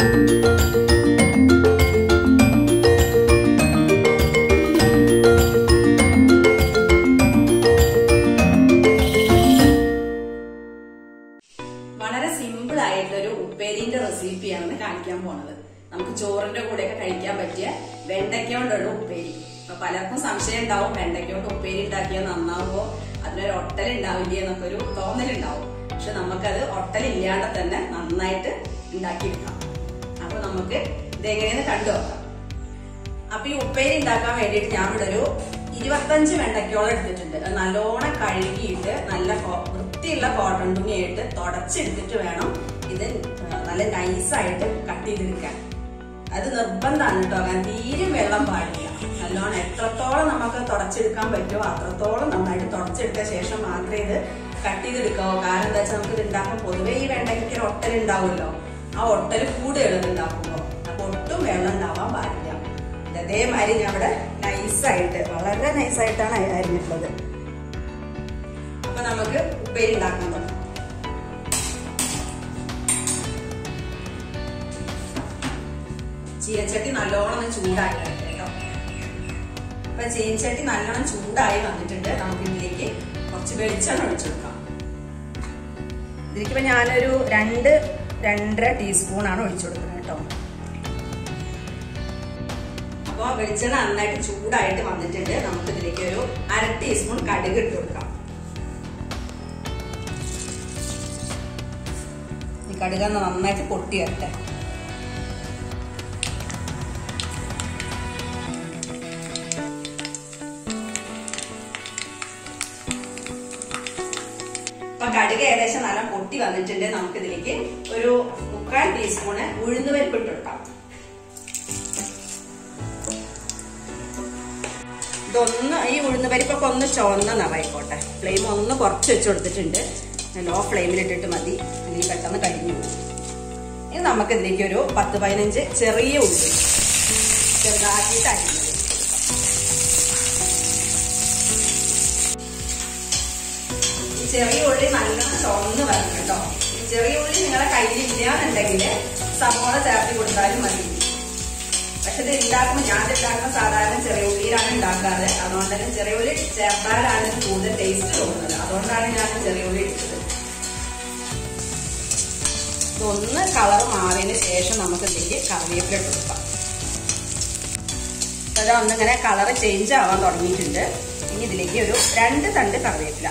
വളരെ സിമ്പിൾ ആയിട്ടൊരു ഉപ്പേരിന്റെ റെസിപ്പിയാണ് കാണിക്കാൻ പോണത് നമുക്ക് ചോറിന്റെ കൂടെയൊക്കെ കഴിക്കാൻ പറ്റിയ വെണ്ടയ്ക്ക കൊണ്ടുള്ള ഉപ്പേരി അപ്പൊ പലർക്കും സംശയം ഉണ്ടാവും വെണ്ടയ്ക്ക കൊണ്ട് ഉപ്പേരി ഉണ്ടാക്കിയാൽ നന്നാവുമ്പോ അതിനൊരു ഒട്ടൽ ഉണ്ടാവില്ലേ എന്നൊക്കെ ഒരു തോന്നലുണ്ടാവും പക്ഷെ നമുക്കത് ഒട്ടലില്ലാണ്ട് തന്നെ നന്നായിട്ട് ഉണ്ടാക്കിയെടുക്കാം അപ്പൊ നമുക്ക് ഇതെങ്ങനെയെന്ന് കണ്ടു നോക്കാം അപ്പൊ ഈ ഉപ്പേരി ഉണ്ടാക്കാൻ വേണ്ടിയിട്ട് ഞാൻ ഇവിടെ ഒരു ഇരുപത്തഞ്ച് വെണ്ടയ്ക്കോളം എടുത്തിട്ടുണ്ട് അത് നല്ലോണം കഴുകിയിട്ട് നല്ല കോ- വൃത്തിയുള്ള കോട്ടൺ തുണിയായിട്ട് തുടച്ചെടുത്തിട്ട് വേണം ഇത് നല്ല നൈസായിട്ട് കട്ട് ചെയ്തെടുക്കാൻ അത് നിർബന്ധമാണ് കേട്ടോ കാരണം തീരെ വെള്ളം പാടില്ല നല്ലോണം എത്രത്തോളം നമുക്ക് തുടച്ചെടുക്കാൻ പറ്റുമോ അത്രത്തോളം നന്നായിട്ട് തുടച്ചെടുത്ത ശേഷം മാത്രമേ ഇത് കട്ട് ചെയ്തെടുക്കാവൂ കാരണം എന്താ വെച്ചാൽ നമുക്ക് ഇത് ഉണ്ടാക്കുമ്പോൾ പൊതുവേ ഈ വെണ്ടയ്ക്ക് ഒരു ഒട്ടൽ ഉണ്ടാവുമല്ലോ ആ ഒട്ടൽ കൂടുതൽ ഉണ്ടാക്കുമ്പോൾ അപ്പൊ ഒട്ടും വെള്ളം ഉണ്ടാവാൻ പാടില്ല ഇത് അതേമാതിരി ഞാൻ ഇവിടെ നൈസായിട്ട് വളരെ നൈസായിട്ടാണ് അരിഞ്ഞിട്ടുള്ളത് അപ്പൊ നമുക്ക് ഉപ്പേരി ഉണ്ടാക്കാൻ തുടങ്ങാം ചീനച്ചട്ടി നല്ലോണം ഒന്ന് ചൂടാക്കി കേട്ടോ അപ്പൊ ചീനച്ചട്ടി നല്ലോണം ചൂടായി വന്നിട്ടുണ്ട് നമുക്ക് ഇതിലേക്ക് കുറച്ച് വെളിച്ചെണ്ണ ഒഴിച്ചെടുക്കാം ഇതിലേക്ക് ഇപ്പൊ ഞാനൊരു രണ്ട് രണ്ടര ടീസ്പൂൺ ആണ് ഒഴിച്ചു കൊടുക്കുന്നത് കേട്ടോ അപ്പൊ വെളിച്ചെണ്ണ നന്നായിട്ട് ചൂടായിട്ട് വന്നിട്ടുണ്ട് നമുക്ക് ഇതിലേക്ക് ഒരു അര ടീസ്പൂൺ കടുക് ഇട്ട് കൊടുക്കാം ഈ കടുക് ഒന്ന് നന്നായിട്ട് പൊട്ടി വരട്ടെ അപ്പൊ കടുക് ഏകദേശം നല്ല പൊട്ടി വന്നിട്ടുണ്ട് നമുക്ക് ഇതിലേക്ക് ഒരു മുക്കാൽ ടീസ്പൂണ് ഉഴുന്നുപരിപ്പ് ഇട്ട് കൊടുക്കാം ഇതൊന്ന് ഈ ഉഴുന്ന് പരിപ്പൊക്കെ ഒന്ന് ചുവന്ന നിറയിക്കോട്ടെ ഫ്ലെയിം ഒന്ന് കുറച്ച് വെച്ച് കൊടുത്തിട്ടുണ്ട് ലോ ഫ്ലെയിമിലിട്ടിട്ട് മതി അല്ലെങ്കിൽ പെട്ടെന്ന് കഴിഞ്ഞു പോകും ഇനി നമുക്ക് ഇതിലേക്ക് ഒരു പത്ത് പതിനഞ്ച് ചെറിയ ഉള്ളി ചെറുതാക്കിയിട്ട് അരിഞ്ഞത് ഈ ചെറിയ ഉള്ളി നല്ലോണം ചുവന്ന് വരണം കേട്ടോ ഈ ചെറിയ ഉള്ളി നിങ്ങളെ കയ്യിൽ ഇല്ലാന്നുണ്ടെങ്കിൽ സവോള ചേർത്ത് കൊടുത്താലും മതി പക്ഷെ ഇത് ഉണ്ടാക്കുമ്പോൾ ഞാൻ ഉണ്ടാക്കുന്ന സാധാരണ ചെറിയ ഉള്ളിയിലാണ് ഉണ്ടാക്കാറ് അതുകൊണ്ട് തന്നെ ചെറിയ ഉള്ളി ചേർത്താലാണ് കൂടുതൽ ടേസ്റ്റ് തോന്നുന്നത് അതുകൊണ്ടാണ് ഞാൻ ചെറിയ ഉള്ളി ഇട്ടത് ഇതൊന്ന് കളർ മാറിയതിന് ശേഷം നമുക്ക് ഇതിലേക്ക് കറിവേപ്പില ഇട്ട് കൊടുക്കാം അത് ഒന്നിങ്ങനെ കളർ ചേഞ്ച് ആവാൻ തുടങ്ങിയിട്ടുണ്ട് ഇനി ഇതിലേക്ക് ഒരു രണ്ട് തണ്ട് കറിവേപ്പില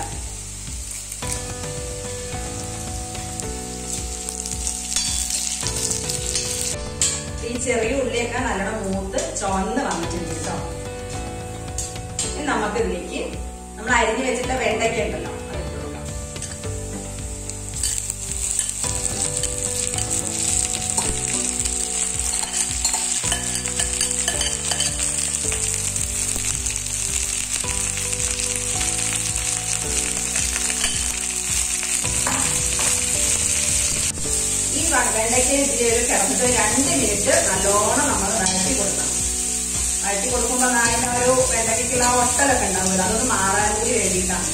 ഈ ചെറിയ ഉള്ളിയൊക്കെ നല്ലോണം മൂത്ത് ചുവന്ന് വന്നിട്ടുണ്ട് കേട്ടോ ഇനി നമുക്ക് ഇതിലേക്ക് നമ്മൾ അരിഞ്ഞു വെച്ചിട്ട് വെണ്ടയ്ക്ക ഉണ്ടല്ലോ അത് ഇട്ട് കൊടുക്കാം ഈ വ- വെണ്ടയ്ക്ക ഇതിൽ ഒരു കിടന്നിട്ട് ഒരു രണ്ട് മിനിറ്റ് നല്ലോണം നമ്മൾ വഴറ്റി കൊടുക്കണം വഴറ്റി കൊടുക്കുമ്പോൾ അതിന് ഒരു വെണ്ടയ്ക്കുള്ള ഒട്ടലൊക്കെ ഉണ്ടാവില്ല അതൊന്ന് മാറാൻ കൂടി വേണ്ടിയിട്ടാണ്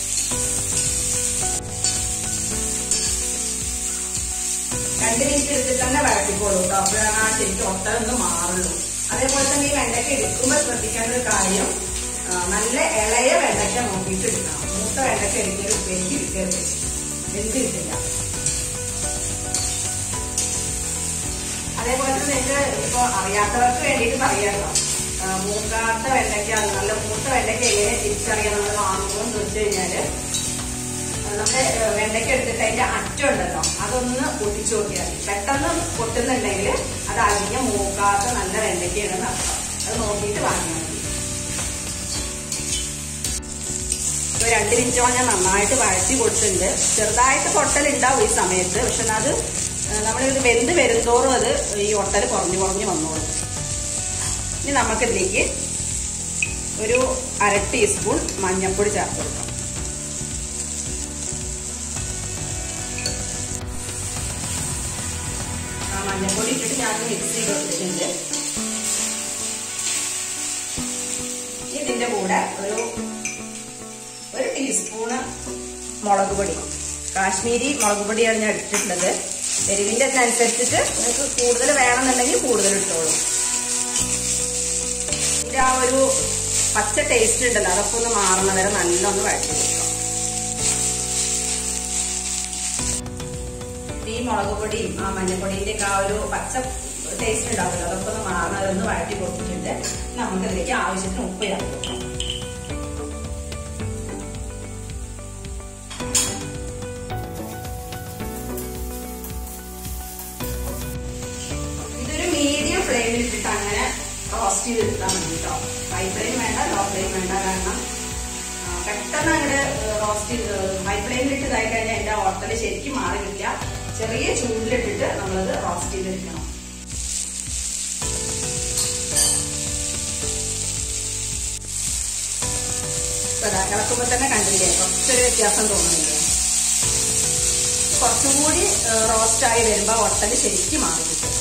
രണ്ട് മിനിറ്റ് എടുത്തിട്ട് തന്നെ വഴറ്റിക്കോളൂ കേട്ടോ അപ്പോഴാണ് ആ ശരിക്കും ഒട്ടലൊന്ന് മാറുള്ളൂ അതേപോലെ തന്നെ ഈ വെണ്ടയ്ക്ക എടുക്കുമ്പോൾ ശ്രദ്ധിക്കേണ്ട ഒരു കാര്യം ആ, നല്ല ഇളയ വെണ്ടയ്ക്ക നോക്കിയിട്ട് എടുക്കണം മൂത്ത വെണ്ടയ്ക്ക എടുക്കരുത് ഉപ്പേരിക്ക് എടുക്കരുത് വെന്ത് കിട്ടില്ല അതേപോലെ തന്നെ നിങ്ങൾക്ക് ഇപ്പൊ അറിയാത്തവർക്ക് വേണ്ടിയിട്ട് പറയാമല്ലോ ആ, മൂക്കാത്ത വെണ്ടയ്ക്ക നല്ല മൂത്ത വെണ്ടയ്ക്ക എങ്ങനെ തിരിച്ചറിയാൻ നമ്മൾ വാങ്ങുമ്പോൾ എന്ന് വെച്ച് കഴിഞ്ഞാല് ആ, നമ്മുടെ ആ, വെണ്ടയ്ക്ക എടുത്തിട്ട് അതിന്റെ അറ്റം ഉണ്ടല്ലോ അതൊന്ന് പൊട്ടിച്ചു നോക്കിയാൽ മതി. പെട്ടെന്ന് പൊട്ടുന്നുണ്ടെങ്കിൽ അത് അരിഞ്ഞ മൂക്കാത്ത നല്ല വെണ്ടയ്ക്കയാണെന്ന് അർത്ഥം അത് നോക്കിയിട്ട് വാങ്ങിയാൽ മതി ഇപ്പൊ രണ്ട് മിനിറ്റോളം ഞാൻ നന്നായിട്ട് വഴറ്റി കൊടുത്തിട്ടുണ്ട് ചെറുതായിട്ട് പൊട്ടൽ ഉണ്ടാവും ഈ സമയത്ത് പക്ഷെ അത് നമ്മളിത് വെന്ത് വരുന്തോറും അത് ഈ ഒട്ടൽ കുറഞ്ഞു കുറഞ്ഞു വന്നോളും ഇനി നമുക്കിതിലേക്ക് ഒരു അര ടീസ്പൂൺ മഞ്ഞൾപ്പൊടി ചേർത്ത് കൊടുക്കാം ആ മഞ്ഞൾപ്പൊടി ഇട്ടിട്ട് ഞാൻ മിക്സ് ചെയ്ത് കൊടുത്തിട്ടുണ്ട് ഇതിന്റെ കൂടെ ഒരു ഒരു ടീസ്പൂണ് മുളക് പൊടി കാശ്മീരി മുളക് പൊടിയാണ് ഞാൻ എടുത്തിട്ടുള്ളത് എരിവിന്റെ അനുസരിച്ചിട്ട് നിങ്ങൾക്ക് കൂടുതൽ വേണമെന്നുണ്ടെങ്കിൽ കൂടുതൽ ഇട്ടോളൂ ഇതിന്റെ ആ ഒരു പച്ച ടേസ്റ്റ് ഉണ്ടല്ലോ അതൊക്കെ ഒന്ന് മാറുന്ന വരെ നല്ലൊന്ന് വഴറ്റി കൊടുക്കാം ഈ മുളക് പൊടിയും ആ മഞ്ഞപ്പൊടിന്റെ ഒക്കെ ആ ഒരു പച്ച ടേസ്റ്റ് ഉണ്ടാവില്ല അതൊക്കെ ഒന്ന് മാറുന്നത് ഒന്ന് വഴറ്റി കൊടുത്തിട്ടുണ്ട് നമുക്ക് ഇതിലേക്ക് ആവശ്യത്തിന് ഉപ്പ് ചേർത്ത് കൊടുക്കാം ഇതൊരു മീഡിയം ഫ്ലെയിമിൽ ഇട്ടിട്ട് അങ്ങനെ റോസ്റ്റ് ചെയ്ത് എടുത്താൽ മതി കേട്ടോ ഹൈ ഫ്ലെയിം വേണ്ട ലോ ഫ്ലെയിം വേണ്ട കാരണം ആ, പെട്ടെന്ന് അങ്ങനെ റോസ്റ്റ് ചെയ്ത് ഹൈ ഫ്ലെയിമിൽ ഇട്ട് ഇതായി കഴിഞ്ഞാൽ അതിന്റെ ഓട്ടല് ശരിക്കും മാറി കിട്ടില്ല ചെറിയ ചൂടിലിട്ടിട്ട് നമ്മളത് റോസ്റ്റ് ചെയ്തെടുക്കണം ഇപ്പൊ ദാ ഇളക്കുമ്പോ തന്നെ കണ്ടില്ലേ കുറച്ചൊരു വ്യത്യാസം തോന്നുന്നുണ്ട് കുറച്ചും കൂടി റോസ്റ്റ് ആയി വരുമ്പോ ഒട്ടല് ശരിക്കും മാറി കിട്ടും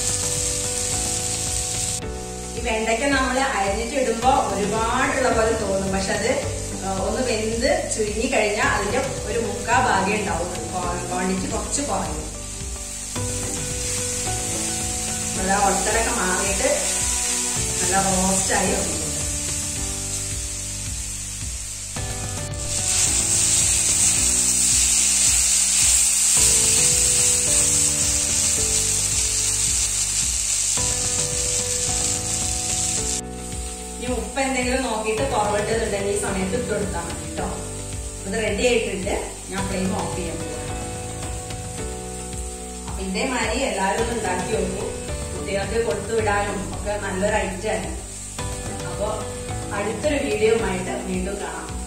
ഈ വെണ്ടയ്ക്ക നമ്മൾ അരിഞ്ഞിട്ട് ഇടുമ്പോ ഒരുപാടുള്ള പോലെ തോന്നും പക്ഷെ അത് ആ, ഒന്ന് വെന്ത് ചുരുങ്ങി കഴിഞ്ഞാൽ അതിന്റെ ഒരു മുക്കാ ഭാഗം ഉണ്ടാവും ക്വാണ്ടിറ്റി കുറച്ച് കുറയും നല്ല ഒട്ടലൊക്കെ മാറിയിട്ട് നല്ല റോസ്റ്റായി വന്നിട്ടുണ്ട് ഇനി ഉപ്പ് എന്തെങ്കിലും നോക്കിയിട്ട് കുറവിട്ടതുണ്ടെങ്കിൽ ഈ സമയത്ത് ഇട്ട് കൊടുത്താൽ മതി കേട്ടോ ഇത് റെഡി ആയിട്ടുണ്ട് ഞാൻ ഫ്ലെയിം ഓഫ് ചെയ്യാൻ പോവാണ് അപ്പൊ ഇതേമാതിരി എല്ലാവരും ഒന്ന് ഉണ്ടാക്കി നോക്കൂ കുട്ടികൾക്ക് കൊടുത്തു വിടാനും ഒക്കെ നല്ലൊരു ഐറ്റമാണ് അപ്പൊ അടുത്തൊരു വീഡിയോയുമായിട്ട് വീണ്ടും കാണാം